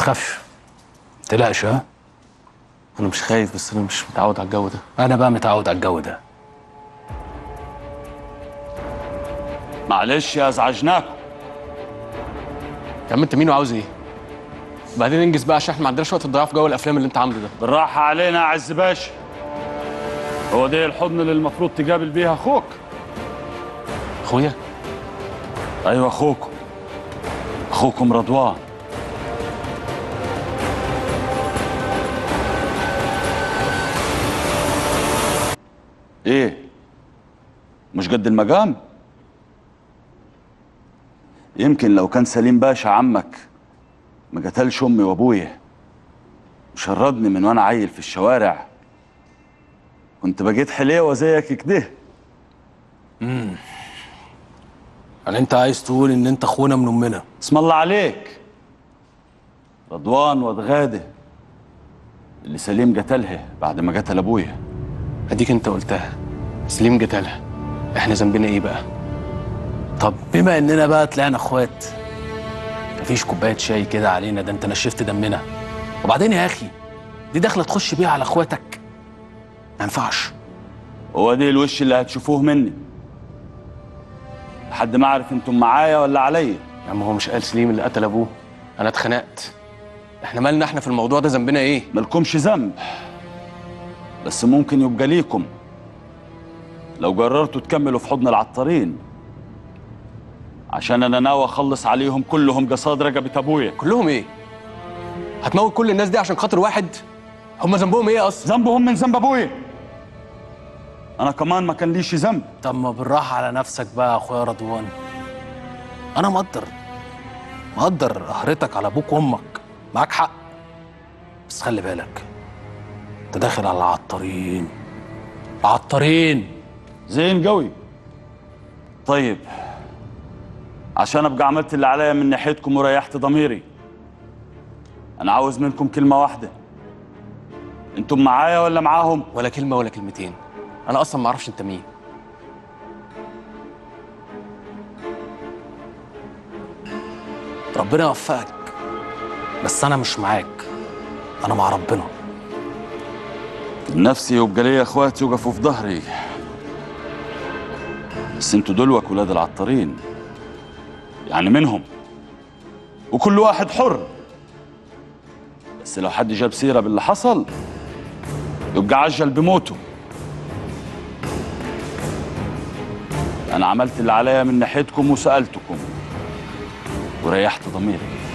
تخافش تقلقش ها انا مش خايف بس انا مش متعود على الجو ده انا بقى متعود على الجو ده معلش يا ازعجناكم يا عم انت مين وعاوز ايه بعدين انجز بقى عشان احنا ما عندناش وقت نضيعه في جو الافلام اللي انت عامله ده بالراحة علينا يا عز باشا هو ده الحضن اللي المفروض تقابل بيها اخوك اخويا ايوه اخوكم اخوكم رضوان ايه مش قد المقام يمكن لو كان سليم باشا عمك ما قتلش امي وابويا وشردني من وانا عيل في الشوارع كنت بقيت حليوه زيك كده يعني انت عايز تقول ان انت اخونا من امنا اسم الله عليك رضوان واد اللي سليم قتلها بعد ما قتل ابويا اديك انت قلتها سليم قتلها احنا ذنبنا ايه بقى طب بما اننا بقى طلعنا اخوات مفيش كوبايه شاي كده علينا ده انت نشفت دمنا وبعدين يا اخي دي داخله تخش بيها على اخواتك ما ينفعش هو ده الوش اللي هتشوفوه مني لحد ما اعرف انتم معايا ولا عليا يا عم هو مش قال سليم اللي قتل ابوه انا اتخنقت احنا مالنا احنا في الموضوع ده ذنبنا ايه مالكمش ذنب بس ممكن يبقى ليكم لو قررتوا تكملوا في حضن العطارين عشان انا ناوي اخلص عليهم كلهم قصاد رقبه ابويا كلهم ايه هتموت كل الناس دي عشان خاطر واحد هم ذنبهم ايه اصلا ذنبهم من ذنب ابويا انا كمان ما كان ليش ذنب طب ما بالراحه على نفسك بقى يا اخويا رضوان انا مقدر مقدر قهرتك على ابوك وامك معاك حق بس خلي بالك انت داخل على العطارين عطارين زين قوي طيب عشان ابقى عملت اللي عليا من ناحيتكم وريحت ضميري انا عاوز منكم كلمه واحده انتم معايا ولا معاهم ولا كلمه ولا كلمتين انا اصلا ما اعرفش انت مين ربنا يوفقك بس انا مش معاك انا مع ربنا نفسي يبقى ليا اخواتي يقفوا في ظهري بس انتوا دلوك ولاد العطارين يعني منهم وكل واحد حر بس لو حد جاب سيره باللي حصل يبقى عجل بموته انا عملت اللي عليا من ناحيتكم وسالتكم وريحت ضميري